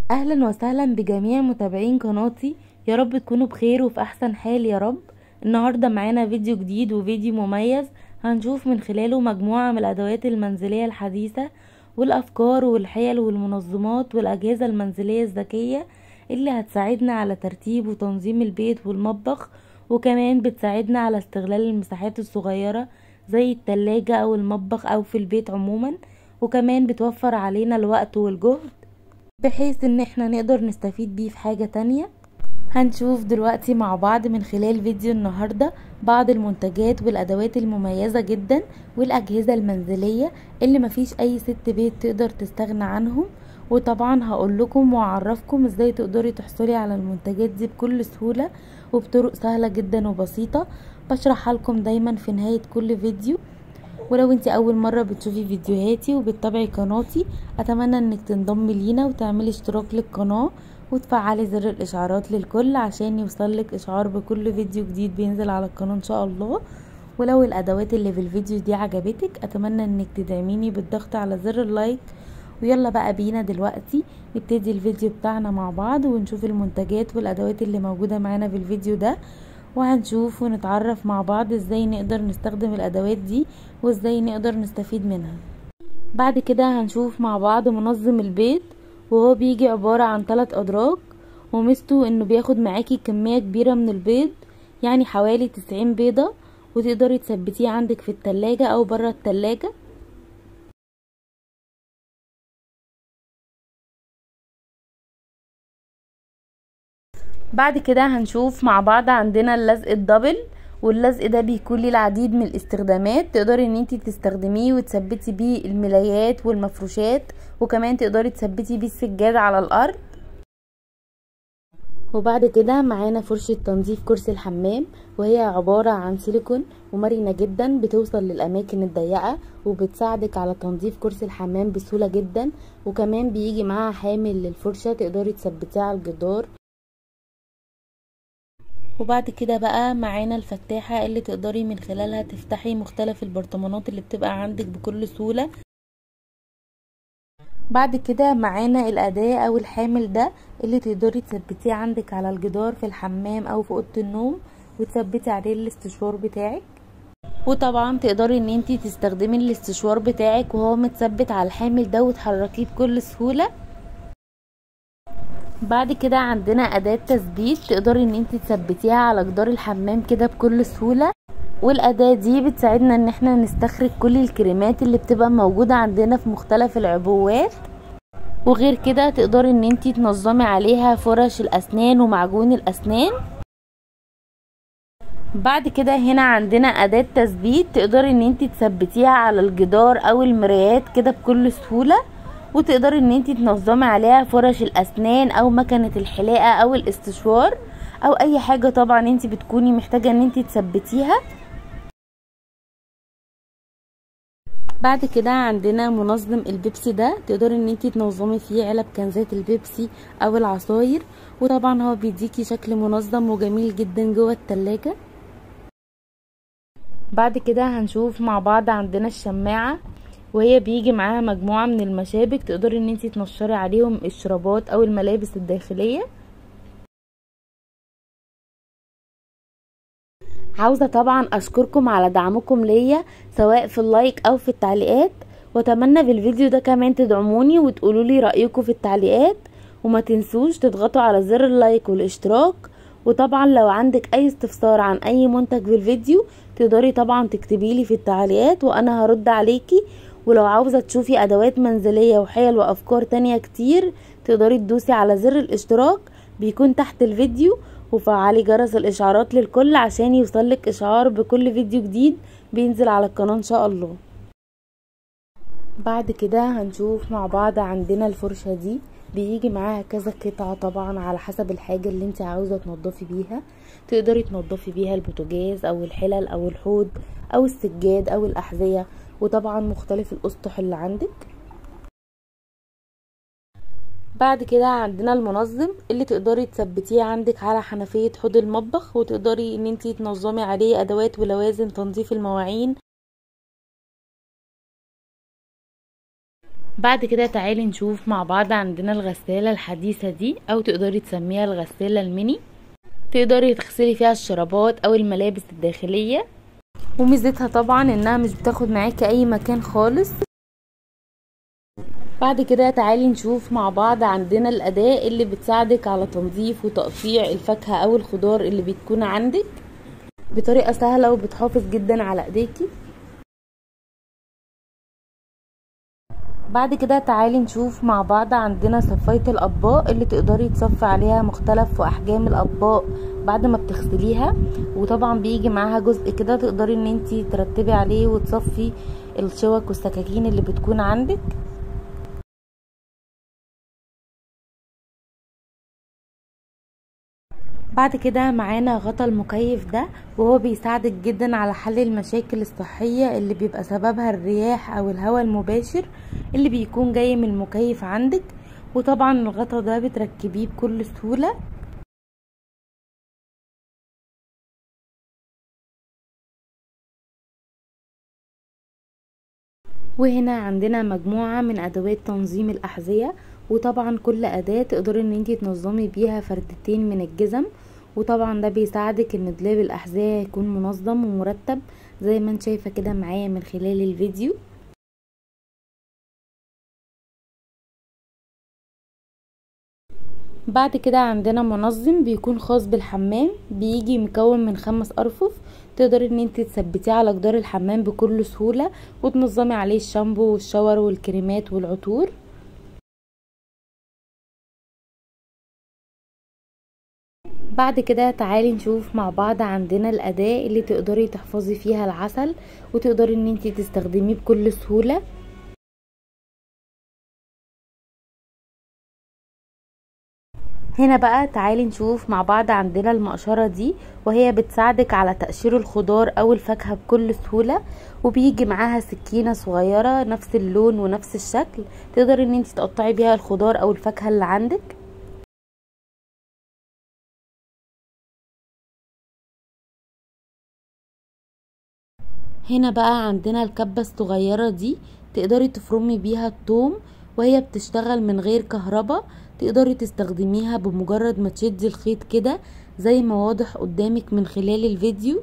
اهلا وسهلا بجميع متابعين قناتي يا رب تكونوا بخير وفي احسن حال يا رب النهاردة معانا فيديو جديد وفيديو مميز هنشوف من خلاله مجموعة من الادوات المنزلية الحديثة والافكار والحيل والمنظمات والاجهزة المنزلية الذكية اللي هتساعدنا على ترتيب وتنظيم البيت والمطبخ وكمان بتساعدنا على استغلال المساحات الصغيرة زي التلاجة او المطبخ او في البيت عموما وكمان بتوفر علينا الوقت والجهد بحيث ان احنا نقدر نستفيد بيه في حاجة تانية هنشوف دلوقتي مع بعض من خلال فيديو النهاردة بعض المنتجات والادوات المميزة جدا والاجهزة المنزلية اللي مفيش اي ست بيت تقدر تستغنى عنهم وطبعا هقول لكم واعرفكم ازاي تقدري تحصلي على المنتجات دي بكل سهولة وبطرق سهلة جدا وبسيطة بشرحها لكم دايما في نهاية كل فيديو ولو انت اول مرة بتشوفي فيديوهاتي وبتتابعي قناتي اتمنى انك تنضمي لينا وتعملي اشتراك للقناة وتفعلي زر الاشعارات للكل عشان يوصلك اشعار بكل فيديو جديد بينزل على القناة ان شاء الله ولو الادوات اللي في الفيديو دي عجبتك اتمنى انك تدعميني بالضغط على زر اللايك ويلا بقى بينا دلوقتي نبتدي الفيديو بتاعنا مع بعض ونشوف المنتجات والادوات اللي موجودة معانا في الفيديو ده وهنشوف ونتعرف مع بعض ازاي نقدر نستخدم الادوات دي وازاي نقدر نستفيد منها بعد كده هنشوف مع بعض منظم البيت وهو بيجي عبارة عن ثلاث ادراج وميزته انه بياخد معاكي كمية كبيرة من البيض يعني حوالي تسعين بيضة وتقدري تثبتيه عندك في التلاجة او برا التلاجة بعد كده هنشوف مع بعض عندنا اللزق الدبل واللزق ده بيكون ليه العديد من الاستخدامات تقدري ان انتي تستخدميه وتثبتي بيه الملايات والمفروشات وكمان تقدري تثبتي بيه السجاد على الارض وبعد كده معانا فرشة تنظيف كرسي الحمام وهي عبارة عن سيليكون ومرنة جدا بتوصل للأماكن الضيقة وبتساعدك على تنظيف كرسي الحمام بسهولة جدا وكمان بيجي معاها حامل للفرشة تقدري تثبتيها على الجدار وبعد كده بقى معانا الفتاحة اللي تقدري من خلالها تفتحي مختلف البرطمانات اللي بتبقى عندك بكل سهولة بعد كده معانا الأداة أو الحامل ده اللي تقدري تثبتيه عندك على الجدار في الحمام أو في أوضة النوم وتثبتي عليه الاستشوار بتاعك وطبعا تقدري ان انتي تستخدمي الاستشوار بتاعك وهو متثبت على الحامل ده وتحركيه بكل سهوله بعد كده عندنا اداة تثبيت تقدري ان انت تثبتيها على جدار الحمام كده بكل سهولة والاداة دي بتساعدنا ان احنا نستخرج كل الكريمات اللي بتبقى موجودة عندنا في مختلف العبوات وغير كده تقدري ان انت تنظمي عليها فرش الاسنان ومعجون الاسنان بعد كده هنا عندنا اداة تثبيت تقدري ان انت تثبتيها على الجدار او المرايات كده بكل سهوله وتقدري ان انتي تنظمي عليها فرش الاسنان او مكنة الحلاقة او الاستشوار او اي حاجة طبعا انتي بتكوني محتاجة ان انتي تثبتيها بعد كده عندنا منظم البيبسي ده تقدري ان انتي تنظمي فيه علب كنزات البيبسي او العصاير وطبعا هو بيديكي شكل منظم وجميل جدا جوه التلاجة بعد كده هنشوف مع بعض عندنا الشماعة وهي بيجي معاها مجموعة من المشابك تقدري ان انتي تنشري عليهم الشرابات او الملابس الداخلية عاوزة طبعا اشكركم على دعمكم ليا سواء في اللايك او في التعليقات واتمنى في الفيديو ده كمان تدعموني وتقولوا لي رأيكم في التعليقات وما تنسوش تضغطوا على زر اللايك والاشتراك وطبعا لو عندك اي استفسار عن اي منتج في الفيديو تقدري طبعا تكتبيلي في التعليقات وانا هرد عليكي ولو عاوزة تشوفي ادوات منزلية وحيل وافكار تانية كتير تقدري تدوسي على زر الاشتراك بيكون تحت الفيديو وفعلي جرس الاشعارات للكل عشان يوصلك اشعار بكل فيديو جديد بينزل على القناة ان شاء الله بعد كده هنشوف مع بعض عندنا الفرشة دي بيجي معاها كذا قطعة طبعا على حسب الحاجة اللي انت عاوزة تنضفي بيها تقدري تنضفي بيها البوتاجاز او الحلل او الحوض او السجاد او الاحذية وطبعا مختلف الاسطح اللي عندك بعد كده عندنا المنظم اللي تقدري تثبتيه عندك على حنفية حوض المطبخ وتقدري ان انتي تنظمي عليه ادوات ولوازم تنظيف المواعين بعد كده تعالي نشوف مع بعض عندنا الغسالة الحديثة دي او تقدري تسميها الغسالة الميني تقدري تغسلي فيها الشرابات او الملابس الداخلية وميزتها طبعا انها مش بتاخد معاكي اي مكان خالص بعد كده تعالي نشوف مع بعض عندنا الأداة اللي بتساعدك على تنظيف وتقطيع الفاكهة أو الخضار اللي بتكون عندك بطريقة سهلة وبتحافظ جدا على ايديكي بعد كده تعالي نشوف مع بعض عندنا صفاية الأطباق اللي تقدري تصفي عليها مختلف وأحجام الأطباق بعد ما بتغسليها وطبعا بيجي معاها جزء كده تقدري ان انتي ترتبي عليه وتصفي الشوك والسكاكين اللي بتكون عندك بعد كده معانا غطا المكيف ده وهو بيساعدك جدا على حل المشاكل الصحية اللي بيبقى سببها الرياح او الهواء المباشر اللي بيكون جاي من المكيف عندك وطبعا الغطا ده بتركبيه بكل سهولة وهنا عندنا مجموعة من ادوات تنظيم الاحذية وطبعا كل اداة تقدري ان انتي تنظمي بيها فردتين من الجزم وطبعا ده بيساعدك ان دولاب الاحذية يكون منظم ومرتب زي ما انت شايفة كده معايا من خلال الفيديو بعد كده عندنا منظم بيكون خاص بالحمام بيجي مكون من خمس ارفف تقدري ان انت تثبتيه على جدار الحمام بكل سهولة وتنظمي عليه الشامبو والشاور والكريمات والعطور بعد كده تعالي نشوف مع بعض عندنا الأداة اللي تقدري تحفظي فيها العسل وتقدري ان انتي تستخدميه بكل سهولة هنا بقى تعالي نشوف مع بعض عندنا المقشرة دي وهي بتساعدك على تقشير الخضار او الفاكهة بكل سهولة وبيجي معاها سكينة صغيرة نفس اللون ونفس الشكل تقدري ان انتي تقطعي بيها الخضار او الفاكهة اللي عندك هنا بقى عندنا الكبة الصغيرة دي تقدري تفرمي بيها الثوم وهي بتشتغل من غير كهرباء تقدري تستخدميها بمجرد ما تشدي الخيط كده زي ما واضح قدامك من خلال الفيديو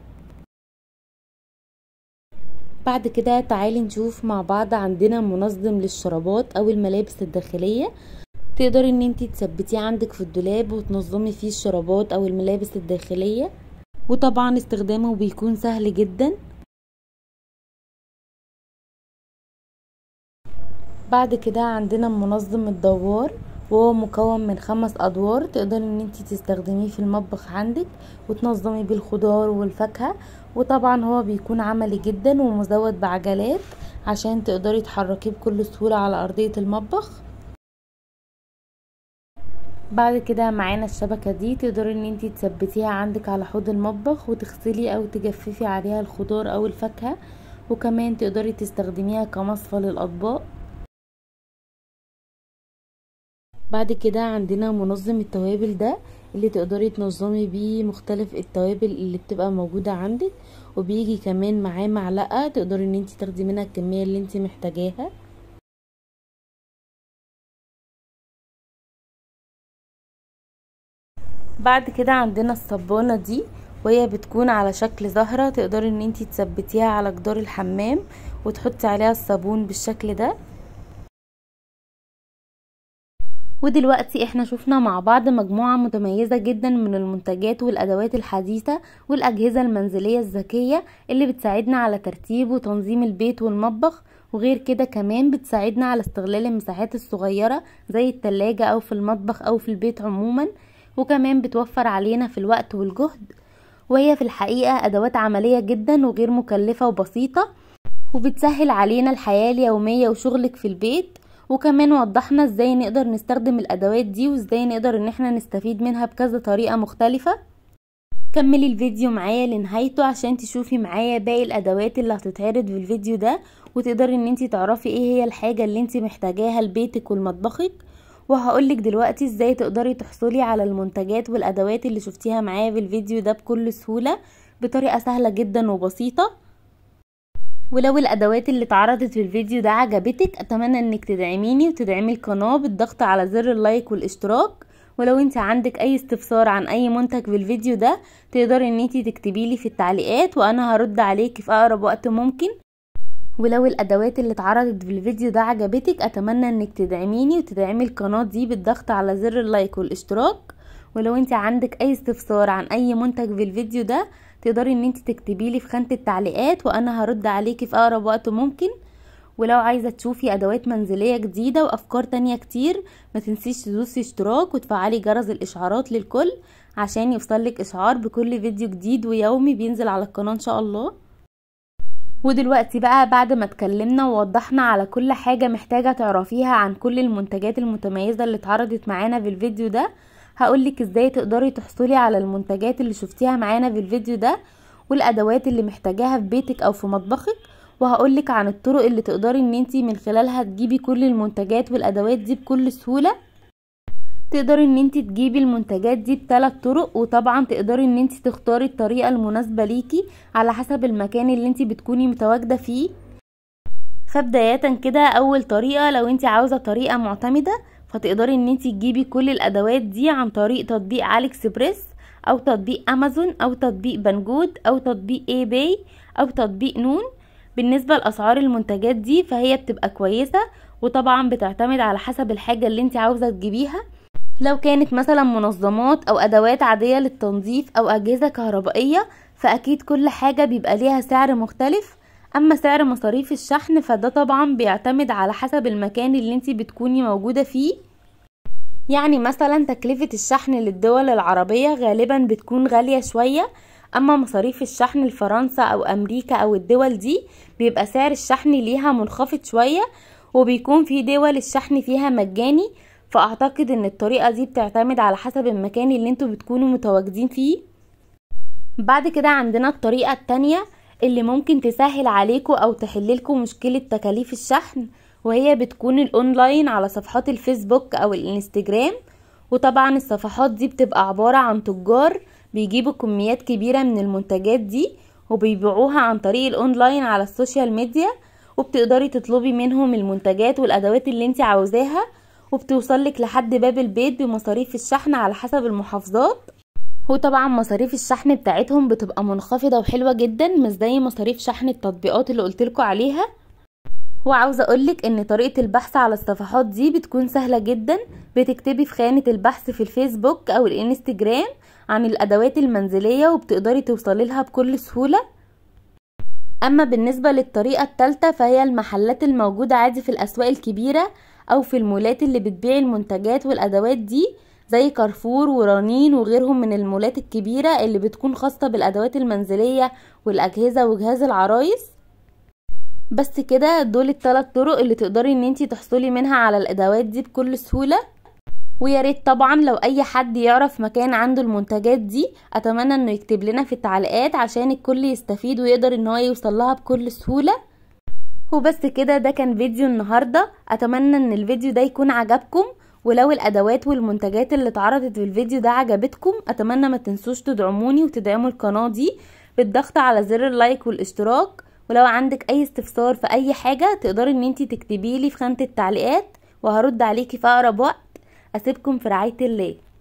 بعد كده تعالي نشوف مع بعض عندنا منظم للشرابات او الملابس الداخلية تقدري ان انتي تثبتيه عندك في الدولاب وتنظمي فيه الشرابات او الملابس الداخلية وطبعا استخدامه بيكون سهل جدا بعد كده عندنا منظم الدوار وهو مكون من خمس ادوار تقدري ان انتي تستخدميه في المطبخ عندك وتنظمي بيه الخضار والفاكهه وطبعا هو بيكون عملي جدا ومزود بعجلات عشان تقدري تحركيه بكل سهوله على ارضيه المطبخ بعد كده معانا الشبكه دي تقدري ان انتي تثبتيها عندك على حوض المطبخ وتغسلي او تجففي عليها الخضار او الفاكهه وكمان تقدري تستخدميها كمصفى للاطباق بعد كده عندنا منظم التوابل ده اللي تقدري تنظمي بيه مختلف التوابل اللي بتبقى موجودة عندك وبيجي كمان معاه معلقة تقدري ان انتي تاخدي منها الكمية اللي انتي محتاجاها بعد كده عندنا الصبانة دي وهي بتكون على شكل زهرة تقدري ان انتي تثبتيها على جدار الحمام وتحطي عليها الصابون بالشكل ده ودلوقتي احنا شفنا مع بعض مجموعة متميزة جدا من المنتجات والادوات الحديثة والاجهزة المنزلية الذكية اللي بتساعدنا على ترتيب وتنظيم البيت والمطبخ وغير كده كمان بتساعدنا على استغلال المساحات الصغيرة زي التلاجة او في المطبخ او في البيت عموما وكمان بتوفر علينا في الوقت والجهد وهي في الحقيقة ادوات عملية جدا وغير مكلفة وبسيطة وبتسهل علينا الحياة اليومية وشغلك في البيت وكمان وضحنا ازاي نقدر نستخدم الادوات دي وازاي نقدر ان احنا نستفيد منها بكذا طريقة مختلفة كملي الفيديو معايا لنهايته عشان تشوفي معايا باقي الادوات اللي هتتعرض في الفيديو ده وتقدري ان انتي تعرفي ايه هي الحاجة اللي انتي محتاجاها لبيتك ولمطبخك وهقولك دلوقتي ازاي تقدري تحصلي على المنتجات والادوات اللي شفتيها معايا في الفيديو ده بكل سهولة بطريقة سهلة جدا وبسيطة ولو الادوات اللي اتعرضت في الفيديو ده عجبتك اتمنى انك تدعميني وتدعمي القناة بالضغط على زر اللايك والاشتراك ولو انت عندك اي استفسار عن اي منتج في الفيديو ده تقدري ان انت تكتبي لي في التعليقات وانا هرد عليكي في اقرب وقت ممكن ولو الادوات اللي اتعرضت في الفيديو ده عجبتك اتمنى انك تدعميني وتدعمي القناة دي بالضغط على زر اللايك والاشتراك ولو انت عندك اي استفسار عن اي منتج في الفيديو ده تقدري ان انت تكتبي لي في خانة التعليقات وانا هرد عليكي في اقرب وقت ممكن ولو عايزة تشوفي ادوات منزلية جديدة وافكار تانية كتير ما تنسيش تدوسي اشتراك وتفعلي جرس الاشعارات للكل عشان يوصلك اشعار بكل فيديو جديد ويومي بينزل على القناة ان شاء الله ودلوقتي بقى بعد ما اتكلمنا ووضحنا على كل حاجة محتاجة تعرفيها عن كل المنتجات المتميزة اللي اتعرضت معانا في الفيديو ده هقولك ازاي تقدري تحصلي على المنتجات اللي شفتيها معانا في الفيديو ده والادوات اللي محتاجاها في بيتك او في مطبخك وهقولك عن الطرق اللي تقدري ان انتي من خلالها تجيبي كل المنتجات والادوات دي بكل سهولة تقدري ان انتي تجيبي المنتجات دي بثلاث طرق وطبعا تقدري ان انتي تختاري الطريقة المناسبة ليكي على حسب المكان اللي انتي بتكوني متواجدة فيه فبداية كده اول طريقة لو انتي عاوزة طريقة معتمدة فتقدري ان انتي تجيبي كل الادوات دي عن طريق تطبيق علي اكسبريس او تطبيق امازون او تطبيق بنجود او تطبيق اي باي او تطبيق نون بالنسبة لاسعار المنتجات دي فهي بتبقى كويسة وطبعا بتعتمد على حسب الحاجة اللي انت عاوزة تجيبيها لو كانت مثلا منظمات او ادوات عادية للتنظيف او اجهزة كهربائية فاكيد كل حاجة بيبقى ليها سعر مختلف اما سعر مصاريف الشحن فده طبعا بيعتمد على حسب المكان اللي انت بتكوني موجودة فيه يعني مثلا تكلفة الشحن للدول العربية غالبا بتكون غالية شوية اما مصاريف الشحن لفرنسا او امريكا او الدول دي بيبقى سعر الشحن ليها منخفض شوية وبيكون في دول الشحن فيها مجاني فاعتقد ان الطريقة دي بتعتمد على حسب المكان اللي انتوا بتكونوا متواجدين فيه بعد كده عندنا الطريقة التانية اللي ممكن تسهل عليكم او تحللكم مشكلة تكاليف الشحن وهي بتكون الاونلاين على صفحات الفيسبوك او الانستجرام وطبعا الصفحات دي بتبقى عبارة عن تجار بيجيبوا كميات كبيرة من المنتجات دي وبيبيعوها عن طريق الاونلاين على السوشيال ميديا وبتقدري تطلبي منهم المنتجات والادوات اللي انت عاوزاها وبتوصلك لحد باب البيت بمصاريف الشحن على حسب المحافظات وطبعا مصاريف الشحن بتاعتهم بتبقى منخفضة وحلوة جدا مش زي مصاريف شحن التطبيقات اللي قلتلكوا عليها وعاوزة اقولك ان طريقة البحث على الصفحات دي بتكون سهلة جدا بتكتبي في خانة البحث في الفيسبوك او الانستجرام عن الادوات المنزلية وبتقدري توصلي لها بكل سهولة اما بالنسبة للطريقة التالتة فهي المحلات الموجودة عادي في الاسواق الكبيرة او في المولات اللي بتبيع المنتجات والادوات دي زي كارفور ورنين وغيرهم من المولات الكبيرة اللي بتكون خاصة بالادوات المنزلية والاجهزة وجهاز العرايس بس كده دول الثلاث طرق اللي تقدري ان انتي تحصلي منها على الادوات دي بكل سهولة ويا ريت طبعا لو اي حد يعرف مكان عنده المنتجات دي اتمنى انه يكتب لنا في التعليقات عشان الكل يستفيد ويقدر ان هو يوصل لها بكل سهولة وبس كده ده كان فيديو النهاردة اتمنى ان الفيديو ده يكون عجبكم ولو الادوات والمنتجات اللي اتعرضت في الفيديو ده عجبتكم اتمنى ما تنسوش تدعموني وتدعموا القناة دي بالضغط على زر اللايك والاشتراك ولو عندك اي استفسار في اي حاجة تقدري ان انتي تكتبيلي في خانة التعليقات وهرد عليكي في اقرب وقت اسيبكم في رعاية الله